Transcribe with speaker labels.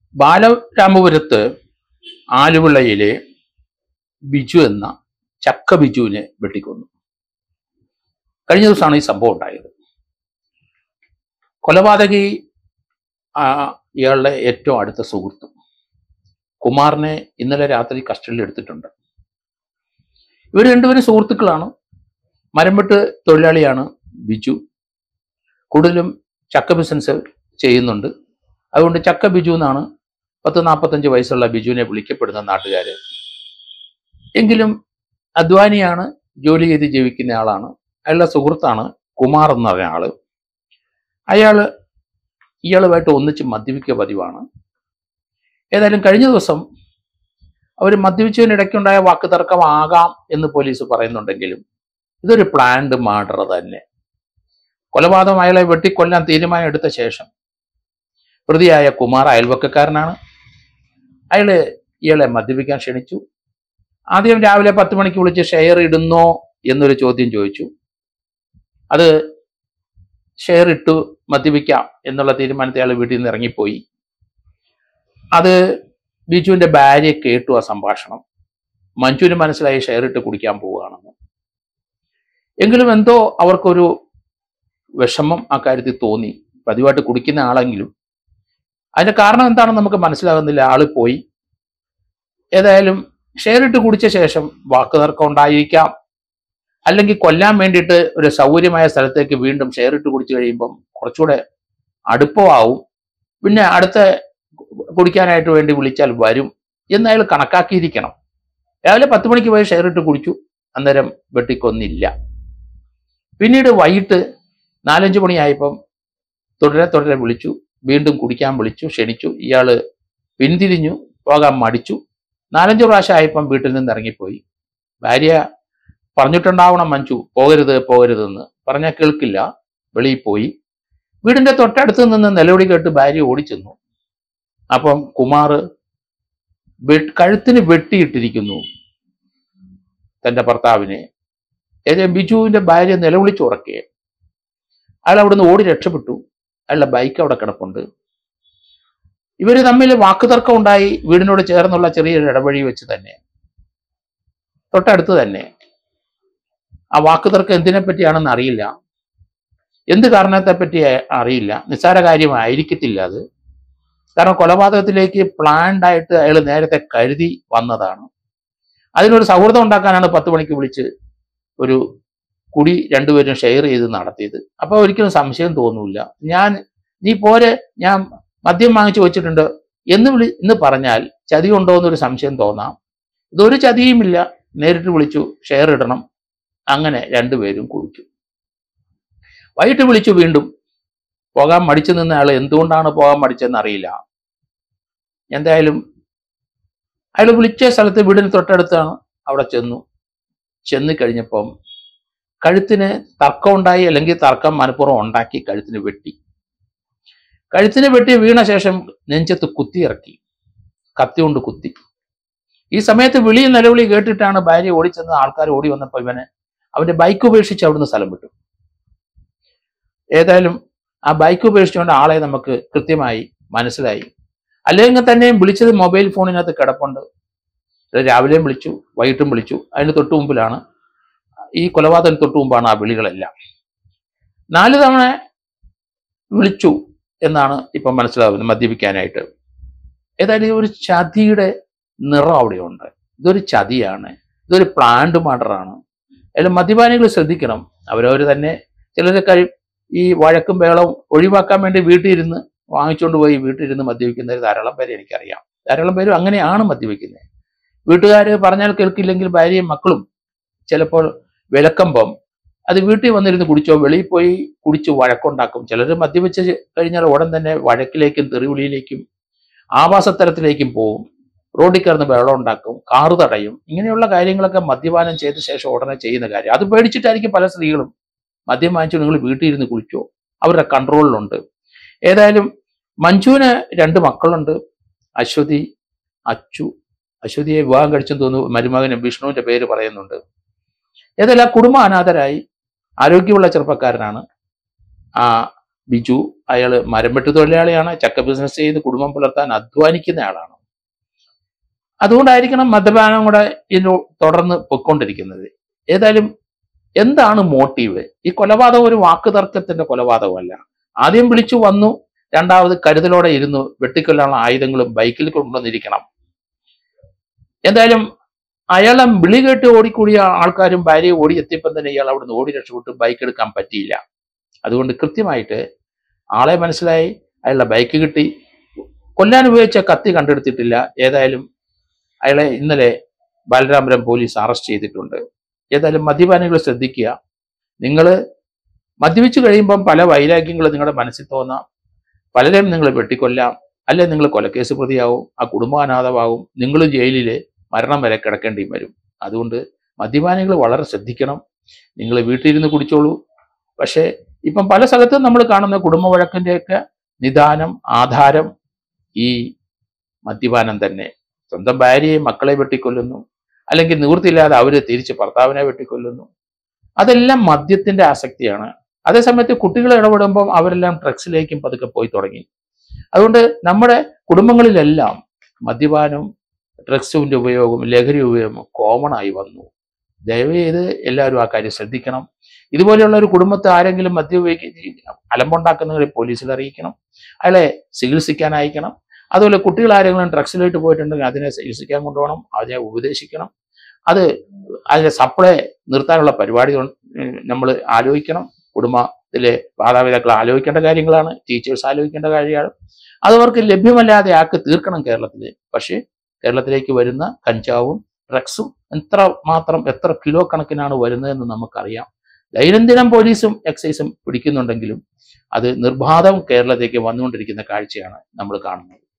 Speaker 1: ബാലരാമപുരത്ത് ആലുവിളയിലെ ബിജു എന്ന ചക്ക ബിജുവിനെ വെട്ടിക്കൊന്നു കഴിഞ്ഞ ദിവസമാണ് ഈ സംഭവം ഉണ്ടായത് കൊലപാതകി ആ, ഇയാളുടെ ഏറ്റവും അടുത്ത സുഹൃത്ത് കുമാറിനെ ഇന്നലെ രാത്രി കസ്റ്റഡിയിൽ എടുത്തിട്ടുണ്ട് ഇവർ രണ്ടുപേരും സുഹൃത്തുക്കളാണ് മരംവെട്ട് തൊഴിലാളിയാണ് ബിജു കൂടുതലും ചക്ക ബിസിനസ് ചെയ്യുന്നുണ്ട് അതുകൊണ്ട് ചക്ക ബിജു എന്നാണ് പത്ത് നാൽപ്പത്തഞ്ച് വയസ്സുള്ള ബിജുവിനെ വിളിക്കപ്പെടുന്ന നാട്ടുകാർ എങ്കിലും അധ്വാനിയാണ് ജോലി ചെയ്ത് ജീവിക്കുന്ന ആളാണ് അയാളുടെ സുഹൃത്താണ് കുമാർ എന്ന് പറഞ്ഞ ആള് അയാൾ ഇയാളുമായിട്ട് ഒന്നിച്ച് മദ്യപിക്കുക പതിവാണ് ഏതായാലും കഴിഞ്ഞ ദിവസം അവർ മദ്യപിച്ചതിനിടയ്ക്കുണ്ടായ വാക്ക് തർക്കമാകാം എന്ന് പോലീസ് പറയുന്നുണ്ടെങ്കിലും ഇതൊരു പ്ലാൻഡ് മർഡർ തന്നെ കൊലപാതകം അയാളെ വെട്ടിക്കൊല്ലാൻ തീരുമാനം എടുത്ത ശേഷം പ്രതിയായ കുമാർ അയൽവക്കക്കാരനാണ് അയാള് ഇയാളെ മദ്യപിക്കാൻ ക്ഷണിച്ചു ആദ്യം രാവിലെ പത്ത് മണിക്ക് വിളിച്ച് ഷെയർ ഇടുന്നോ എന്നൊരു ചോദ്യം ചോദിച്ചു അത് ഷെയർ ഇട്ടു മദ്യപിക്കാം എന്നുള്ള തീരുമാനത്തിൽ അയാൾ വീട്ടിൽ നിന്ന് ഇറങ്ങിപ്പോയി അത് ബിജുവിന്റെ ഭാര്യ കേട്ടു ആ സംഭാഷണം മഞ്ജുവിന് മനസ്സിലായി ഷെയർ ഇട്ട് കുടിക്കാൻ പോവുകയാണെന്ന് എങ്കിലും എന്തോ അവർക്കൊരു വിഷമം ആ കാര്യത്തിൽ തോന്നി പതിവായിട്ട് കുടിക്കുന്ന ആളെങ്കിലും അതിന്റെ കാരണം എന്താണെന്ന് നമുക്ക് മനസ്സിലാകുന്നില്ല ആള് പോയി ഏതായാലും ഷെയർ ഇട്ട് കുടിച്ച ശേഷം വാക്ക് തർക്കം ഉണ്ടായിരിക്കാം അല്ലെങ്കിൽ കൊല്ലാൻ വേണ്ടിയിട്ട് ഒരു സൗകര്യമായ സ്ഥലത്തേക്ക് വീണ്ടും ഷെയർ ഇട്ട് കുടിച്ചു കഴിയുമ്പം കുറച്ചുകൂടെ അടുപ്പമാവും പിന്നെ അടുത്ത കുടിക്കാനായിട്ട് വേണ്ടി വിളിച്ചാൽ വരും എന്ന് അയാൾ കണക്കാക്കിയിരിക്കണം രാവിലെ പത്ത് മണിക്ക് പോയി ഷെയർ ഇട്ട് കുടിച്ചു അന്നേരം വെട്ടിക്കൊന്നില്ല പിന്നീട് വൈകിട്ട് നാലഞ്ച് മണിയായപ്പം തുടരെ തുടരെ വിളിച്ചു വീണ്ടും കുടിക്കാൻ വിളിച്ചു ക്ഷണിച്ചു ഇയാള് പിന്തിരിഞ്ഞു പോകാൻ മടിച്ചു നാലഞ്ച് പ്രാവശ്യം ആയപ്പം വീട്ടിൽ നിന്ന് ഇറങ്ങിപ്പോയി ഭാര്യ പറഞ്ഞിട്ടുണ്ടാവണം മഞ്ജു പോകരുത് പോകരുതെന്ന് പറഞ്ഞാൽ കേൾക്കില്ല വെളിയിൽ പോയി വീടിന്റെ തൊട്ടടുത്ത് നിന്ന് നിലവിളി കേട്ട് ഭാര്യ ഓടിച്ചെന്നു അപ്പം കുമാർ വെ- കഴുത്തിന് വെട്ടിയിട്ടിരിക്കുന്നു തന്റെ ഭർത്താവിനെ ഏതേ ബിജുവിന്റെ ഭാര്യ നിലവിളിച്ചു ഉറക്കെ അയാൾ അവിടുന്ന് ഓടി രക്ഷപ്പെട്ടു അയാളുടെ ബൈക്ക് അവിടെ കിടപ്പുണ്ട് ഇവര് തമ്മിൽ വാക്കുതർക്കം ഉണ്ടായി വീടിനോട് ചേർന്നുള്ള ചെറിയൊരു ഇടവഴി വെച്ച് തന്നെ തൊട്ടടുത്ത് തന്നെ ആ വാക്കുതർക്കം എന്തിനെ പറ്റിയാണെന്ന് അറിയില്ല എന്ത് കാരണത്തെ പറ്റി അറിയില്ല നിസ്സാര കാര്യമായിരിക്കത്തില്ല അത് കാരണം കൊലപാതകത്തിലേക്ക് പ്ലാൻഡ് ആയിട്ട് അയാൾ നേരത്തെ കരുതി വന്നതാണ് അതിനൊരു സൗഹൃദം ഉണ്ടാക്കാനാണ് പത്ത് മണിക്ക് വിളിച്ച് ഒരു കുടി രണ്ടുപേരും ഷെയർ ചെയ്ത് നടത്തിയത് അപ്പൊ ഒരിക്കലും സംശയം തോന്നൂല ഞാൻ നീ പോരെ ഞാൻ മദ്യം വാങ്ങിച്ചു വെച്ചിട്ടുണ്ട് എന്ന് വിളി എന്ന് പറഞ്ഞാൽ ചതി ഉണ്ടോ എന്നൊരു സംശയം തോന്നാം ഇതൊരു ചതിയുമില്ല നേരിട്ട് വിളിച്ചു ഷെയർ ഇടണം അങ്ങനെ രണ്ടുപേരും കുടിച്ചു വൈകിട്ട് വിളിച്ചു വീണ്ടും പോകാൻ മടിച്ചു നിന്ന ആൾ എന്തുകൊണ്ടാണ് പോകാൻ മടിച്ചതെന്ന് അറിയില്ല എന്തായാലും അയാൾ വിളിച്ച സ്ഥലത്ത് വീടിന് തൊട്ടടുത്താണ് അവിടെ ചെന്നു ചെന്ന് കഴിഞ്ഞപ്പം കഴുത്തിന് തർക്കം ഉണ്ടായി അല്ലെങ്കിൽ തർക്കം മനഃപൂർവ്വം ഉണ്ടാക്കി കഴുത്തിന് വെട്ടി കഴുത്തിന് വെട്ടി വീണ ശേഷം നെഞ്ചത്ത് കുത്തി ഇറക്കി കത്തി കൊണ്ട് കുത്തി ഈ സമയത്ത് വിളി നിലവിളി കേട്ടിട്ടാണ് ഭാര്യ ഓടിച്ചെന്ന് ആൾക്കാർ ഓടി വന്നപ്പോൾ ഇവന് അവന്റെ ബൈക്ക് ഉപേക്ഷിച്ച് അവിടുന്ന് സ്ഥലം വിട്ടു ഏതായാലും ആ ബൈക്ക് ഉപേക്ഷിച്ചുകൊണ്ട് ആളെ നമുക്ക് കൃത്യമായി മനസ്സിലായി അല്ലെങ്കിൽ തന്നെയും വിളിച്ചത് മൊബൈൽ ഫോണിനകത്ത് കിടപ്പുണ്ട് ഇത് രാവിലെയും വിളിച്ചു വൈകിട്ടും വിളിച്ചു അതിന് തൊട്ടു മുമ്പിലാണ് ഈ കൊലപാതകം തൊട്ടു മുമ്പാണ് ആ വിളികളെല്ലാം നാല് തവണ വിളിച്ചു എന്നാണ് ഇപ്പം മനസ്സിലാവുന്നത് മദ്യപിക്കാനായിട്ട് ഏതായാലും ഈ ഒരു ചതിയുടെ നിറം അവിടെയുണ്ട് ഇതൊരു ചതിയാണ് ഇതൊരു പ്ലാന്റ് മർഡറാണ് അതിൽ മദ്യപാനികൾ ശ്രദ്ധിക്കണം അവരവർ തന്നെ ചിലരൊക്കെ ഈ വഴക്കും ബഹളവും ഒഴിവാക്കാൻ വേണ്ടി വീട്ടിൽ ഇരുന്ന് വാങ്ങിച്ചുകൊണ്ട് പോയി വീട്ടിൽ ഇരുന്ന് മദ്യപിക്കുന്നവർ ധാരാളം പേരെ എനിക്കറിയാം ധാരാളം പേരും അങ്ങനെയാണ് മദ്യപിക്കുന്നത് വീട്ടുകാർ പറഞ്ഞാൽ കേൾക്കില്ലെങ്കിൽ ഭാര്യയും മക്കളും ചിലപ്പോൾ വിലക്കുമ്പം അത് വീട്ടിൽ വന്നിരുന്ന് കുടിച്ചോ വെളിയിൽ പോയി കുടിച്ച് വഴക്കുണ്ടാക്കും ചിലർ മദ്യപിച്ച് കഴിഞ്ഞാൽ ഉടൻ തന്നെ വഴക്കിലേക്കും തെറിവിളിയിലേക്കും ആവാസത്തരത്തിലേക്കും പോവും റോഡിൽ കിടന്ന് വെള്ളം ഉണ്ടാക്കും കാറ് തടയും ഇങ്ങനെയുള്ള കാര്യങ്ങളൊക്കെ മദ്യപാനം ചെയ്ത ശേഷം ഉടനെ ചെയ്യുന്ന കാര്യം അത് പേടിച്ചിട്ടായിരിക്കും പല സ്ത്രീകളും മദ്യം വാങ്ങിച്ചു നിങ്ങൾ വീട്ടിൽ ഇരുന്ന് കുളിച്ചോ അവരുടെ കൺട്രോളിലുണ്ട് ഏതായാലും മഞ്ജുവിന് രണ്ട് മക്കളുണ്ട് അശ്വതി അച്ചു അശ്വതിയെ വിവാഹം കഴിച്ചെന്ന് തോന്നുന്നു മരുമകന് വിഷ്ണുവിന്റെ പേര് പറയുന്നുണ്ട് ഏതായാലും ആ കുടുംബ അനാഥരായി ആരോഗ്യമുള്ള ചെറുപ്പക്കാരനാണ് ആ ബിജു അയാൾ മരംവെട്ട് തൊഴിലാളിയാണ് ചക്ക ബിസിനസ് ചെയ്ത് കുടുംബം പുലർത്താൻ അധ്വാനിക്കുന്ന ആളാണ് അതുകൊണ്ടായിരിക്കണം മദ്യപാനം കൂടെ ഇതിന് തുടർന്ന് പൊയ്ക്കൊണ്ടിരിക്കുന്നത് ഏതായാലും എന്താണ് മോട്ടീവ് ഈ കൊലപാതകം ഒരു വാക്ക് തർക്കത്തിന്റെ കൊലപാതകമല്ല ആദ്യം വിളിച്ചു വന്നു രണ്ടാമത് കരുതലോടെ ഇരുന്നു വെട്ടിക്കൊല്ലാനുള്ള ആയുധങ്ങളും ബൈക്കിൽ കൊണ്ടുവന്നിരിക്കണം എന്തായാലും അയാളെ വിളി കേട്ട് ഓടിക്കൂടിയ ആൾക്കാരും ഭാര്യയെ ഓടി എത്തിയപ്പം തന്നെ ഇയാൾ അവിടുന്ന് ഓടി രക്ഷപ്പെട്ട് ബൈക്ക് എടുക്കാൻ പറ്റിയില്ല അതുകൊണ്ട് കൃത്യമായിട്ട് ആളെ മനസ്സിലായി അയാളുടെ ബൈക്ക് കിട്ടി കൊല്ലാൻ ഉപയോഗിച്ച കത്തി കണ്ടെടുത്തിട്ടില്ല ഏതായാലും അയാളെ ഇന്നലെ ബാലരാമപുരം പോലീസ് അറസ്റ്റ് ചെയ്തിട്ടുണ്ട് ഏതായാലും മദ്യപാനികൾ ശ്രദ്ധിക്കുക നിങ്ങൾ മദ്യപിച്ച് കഴിയുമ്പം പല വൈരാഗ്യങ്ങളും നിങ്ങളുടെ മനസ്സിൽ തോന്നാം പലരെയും നിങ്ങൾ വെട്ടിക്കൊല്ലാം അല്ലെ നിങ്ങൾ കൊലക്കേസ് പ്രതിയാവും ആ കുടുംബം അനാഥമാവും നിങ്ങൾ ജയിലിൽ മരണം വരെ കിടക്കേണ്ടി വരും അതുകൊണ്ട് മദ്യപാനികൾ വളരെ ശ്രദ്ധിക്കണം നിങ്ങൾ വീട്ടിലിരുന്ന് കുടിച്ചോളൂ പക്ഷേ ഇപ്പം പല സ്ഥലത്തും നമ്മൾ കാണുന്ന കുടുംബ വഴക്കിൻ്റെയൊക്കെ നിദാനം ആധാരം ഈ മദ്യപാനം തന്നെ സ്വന്തം ഭാര്യയെ മക്കളെ വെട്ടിക്കൊല്ലുന്നു അല്ലെങ്കിൽ നിവൃത്തിയില്ലാതെ അവര് തിരിച്ച് ഭർത്താവിനെ വെട്ടിക്കൊല്ലുന്നു അതെല്ലാം മദ്യത്തിന്റെ ആസക്തിയാണ് അതേസമയത്ത് കുട്ടികൾ ഇടപെടുമ്പം അവരെല്ലാം ഡ്രഗ്സിലേക്കും പതുക്കെ പോയി തുടങ്ങി അതുകൊണ്ട് നമ്മുടെ കുടുംബങ്ങളിലെല്ലാം മദ്യപാനം ഡ്രഗ്സിന്റെ ഉപയോഗം ലഹരി ഉപയോഗം കോമൺ ആയി വന്നു ദയവ് ചെയ്ത് എല്ലാവരും ആ കാര്യം ശ്രദ്ധിക്കണം ഇതുപോലെയുള്ള ഒരു കുടുംബത്തെ ആരെങ്കിലും മദ്യം ഉപയോഗിക്കുന്ന അലമ്പുണ്ടാക്കുന്നവരെ പോലീസിൽ അറിയിക്കണം അയാളെ ചികിത്സിക്കാൻ അയക്കണം അതുപോലെ കുട്ടികൾ ആരെങ്കിലും ഡ്രഗ്സിലായിട്ട് പോയിട്ടുണ്ടെങ്കിൽ അതിനെ ചികിത്സിക്കാൻ കൊണ്ടുപോകണം അതിനെ ഉപദേശിക്കണം അത് അതിന്റെ സപ്ലൈ നിർത്താനുള്ള പരിപാടികൾ നമ്മൾ ആലോചിക്കണം കുടുംബത്തിലെ മാതാപിതാക്കൾ ആലോചിക്കേണ്ട കാര്യങ്ങളാണ് ടീച്ചേഴ്സ് ആലോചിക്കേണ്ട കാര്യമാണ് അത് അവർക്ക് ലഭ്യമല്ലാതെ ആക്കി തീർക്കണം കേരളത്തിൽ പക്ഷേ കേരളത്തിലേക്ക് വരുന്ന കഞ്ചാവും ഡ്രഗ്സും എത്ര മാത്രം എത്ര കിലോ കണക്കിനാണ് വരുന്നതെന്ന് നമുക്കറിയാം ദൈനംദിനം പോലീസും എക്സൈസും പിടിക്കുന്നുണ്ടെങ്കിലും അത് നിർബാധം കേരളത്തിലേക്ക് വന്നുകൊണ്ടിരിക്കുന്ന കാഴ്ചയാണ് നമ്മൾ കാണുന്നത്